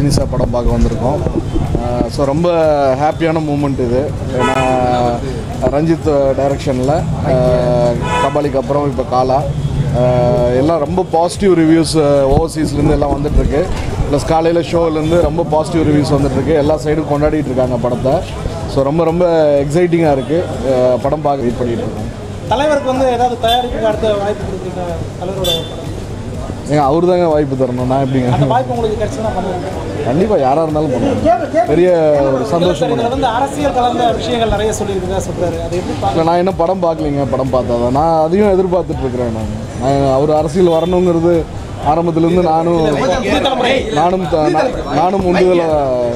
Rajini sir படம் பார்க்க வந்திருக்கோம் ஸோ ரொம்ப ஹாப்பியான மூமெண்ட் இது ஏன்னா ரஞ்சித் டைரக்ஷனில் கபாலிக்கு அப்புறம் இப்போ காலா அஹ், எல்லாம் ரொம்ப பாசிட்டிவ் ரிவ்யூஸ் ஓவர்சீஸ்லேருந்து எல்லாம் வந்துட்டுருக்கு ப்ளஸ் காலையில் ஷோலேருந்து ரொம்ப பாசிட்டிவ் ரிவ்யூஸ் வந்துட்டுருக்கு எல்லா சைடும் கொண்டாடிட்டு இருக்காங்க படத்தை ஸோ ரொம்ப ரொம்ப எக்ஸைட்டிங்காக இருக்குது படம் பார்க்க வெயிட் பண்ணிட்டு இருக்கோம் தலைவருக்கு வந்து ஏதாவது தயாரிப்புக்கு அடுத்த வாய்ப்பு கொடுக்குறீங்க தலைவரோட படம். ஏங்க அவர் தாங்க வாய்ப்பு தரணும் நான் எப்படிங்க அந்த வாய்ப்பு உங்களுக்கு கிடைச்சதுன்னா பண்ணுவீங்க கண்டிப்பாக யாராக இருந்தாலும் பண்ணுவேன் பெரிய ஒரு சந்தோஷம் இதுல வந்து அரசியல் கலந்த விஷயங்கள் நிறைய சொல்லியிருக்கதா சொல்றாரு அதை எப்படி பார்க்க இல்லை நான் இன்னும் படம் பார்க்கலைங்க படம் பார்த்தா தான் நான் அதையும் எதிர்பார்த்துட்டு இருக்கிறேன் நான் நான் அவர் அரசியல் வரணுங்கிறது ஆரம்பத்துலேருந்து நானும் புது தலைமுறை நானும் த- நா- நானும் உந்துதல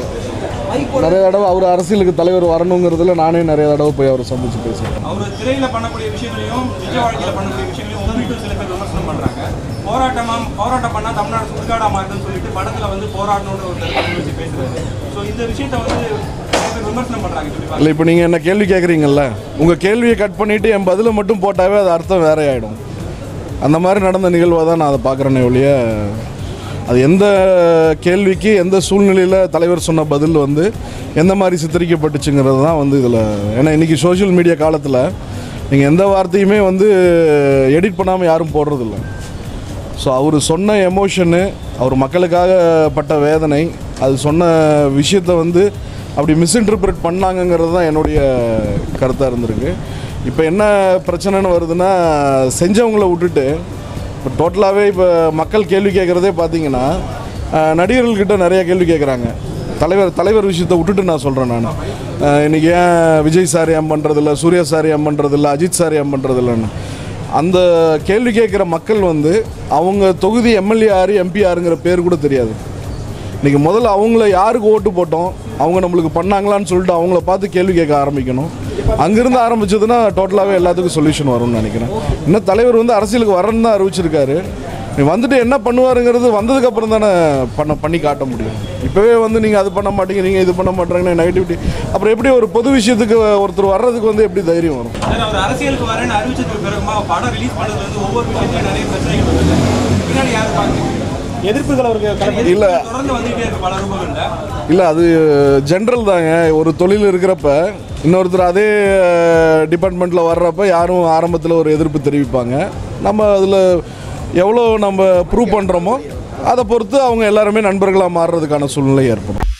நிறைய தடவை அவர் அரசியலுக்கு தலைவர் வரணுங்கிறதுல நானே நிறைய தடவை போய் அவரை சந்திச்சு பேசுகிறேன் அவர் திரையில பண்ணக்கூடிய விஷயங்களையும் நிஜ வாழ்க்கையில பண்ணக்கூடிய விஷயங்களையும் ஒப்பிட்டு சில பேர் விமர்சனம் பண்றாங்க போராட்டமா போராட்டம் பண்ணா தமிழ்நாடு சுடுகாடா மாறுதுன்னு சொல்லிட்டு படத்துல வந்து போராடணும்னு ஒரு கருத்தை வச்சு பேசுறாரு ஸோ இந்த விஷயத்த வந்து நிறைய பேர் விமர்சனம் பண்றாங்க சொல்லி இல்லை இப்போ நீங்கள் என்ன கேள்வி கேட்குறீங்கல்ல உங்கள் கேள்வியை கட் பண்ணிவிட்டு என் பதிலை மட்டும் போட்டாவே அது அர்த்தம் வேற ஆகிடும் அந்த மாதிரி நடந்த நிகழ்வாக தான் நான் அதை பார்க்குறேனே ஒழிய அது எந்த கேள்விக்கு எந்த சூழ்நிலையில் தலைவர் சொன்ன பதில் வந்து எந்த மாதிரி சித்தரிக்கப்பட்டுச்சுங்கிறது தான் வந்து இதில் ஏன்னா இன்றைக்கி சோஷியல் மீடியா காலத்தில் நீங்கள் எந்த வார்த்தையுமே வந்து எடிட் பண்ணாமல் யாரும் போடுறதில்ல ஸோ அவர் சொன்ன எமோஷனு அவர் மக்களுக்காக பட்ட வேதனை அது சொன்ன விஷயத்தை வந்து அப்படி மிஸ்இன்டர்பிரட் பண்ணாங்கங்கிறது தான் என்னுடைய கருத்தாக இருந்திருக்கு இப்போ என்ன பிரச்சனைன்னு வருதுன்னா செஞ்சவங்கள விட்டுட்டு இப்போ டோட்டலாகவே இப்போ மக்கள் கேள்வி கேட்குறதே பார்த்தீங்கன்னா அஹ், நடிகர்கள்கிட்ட நிறைய கேள்வி கேட்குறாங்க தலைவர் தலைவர் விஷயத்தை விட்டுட்டு நான் சொல்கிறேன் நான் இன்றைக்கி ஏன் விஜய் சார் ஏன் பண்ணுறதில்ல சூர்யா சார் ஏன் பண்ணுறதில்ல அஜித் சார் ஏன் பண்ணுறதில்லன்னு அந்த கேள்வி கேட்குற மக்கள் வந்து அவங்க தொகுதி எம்எல்ஏ யார் எம்பி யாருங்கிற பேர் கூட தெரியாது இன்றைக்கி முதல்ல அவங்கள யாருக்கு ஓட்டு போட்டோம் அவங்க நம்மளுக்கு பண்ணாங்களான்னு சொல்லிட்டு அவங்கள பார்த்து கேள்வி கேட்க ஆரம்பிக்கணும் அங்கேருந்து ஆரம்பிச்சதுன்னா டோட்டலாகவே எல்லாத்துக்கும் சொல்யூஷன் வரும்னு நினைக்கிறேன் இன்னும் தலைவர் வந்து அரசியலுக்கு வரேன்னு தான் அறிவிச்சிருக்காரு நீ வந்துட்டு என்ன பண்ணுவாருங்கிறது வந்ததுக்கு அப்புறம் தானே பண்ண பண்ணி காட்ட முடியும் இப்போவே வந்து நீங்கள் அது பண்ண மாட்டீங்க நீங்கள் இது பண்ண மாட்டேங்கன்னு நெகட்டிவிட்டி அப்புறம் எப்படி ஒரு பொது விஷயத்துக்கு ஒருத்தர் வர்றதுக்கு வந்து எப்படி தைரியம் வரும் சார் அவர் அரசியலுக்கு வரேன்னு அறிவிச்சதுக்கு பிறகுமா படம் ரிலீஸ் பண்ணதுல இருந்து ஒவ்வொரு விஷயத்தையும் நிறைய பிரச்சனைகள் வருது பின்னாடி யாரும் பார்க்குறீங்க எதிர்ப்புகள் அவருக்கு கிளம்பி இல்லை தொடர்ந்து வந்துகிட்டே இருக்கு பல ரூபங்கள்ல இல்லை அது ஜென்ரல் தாங்க ஒரு தொழில் இருக்கிறப்ப இன்னொருத்தர் அதே டிபார்ட்மெண்ட்டில் வர்றப்ப யாரும் ஆரம்பத்தில் ஒரு எதிர்ப்பு தெரிவிப்பாங்க நம்ம அதில் எவ்வளோ நம்ம ப்ரூவ் பண்ணுறோமோ அதை பொறுத்து அவங்க எல்லாருமே நண்பர்களாக மாறுறதுக்கான சூழ்நிலை ஏற்படும்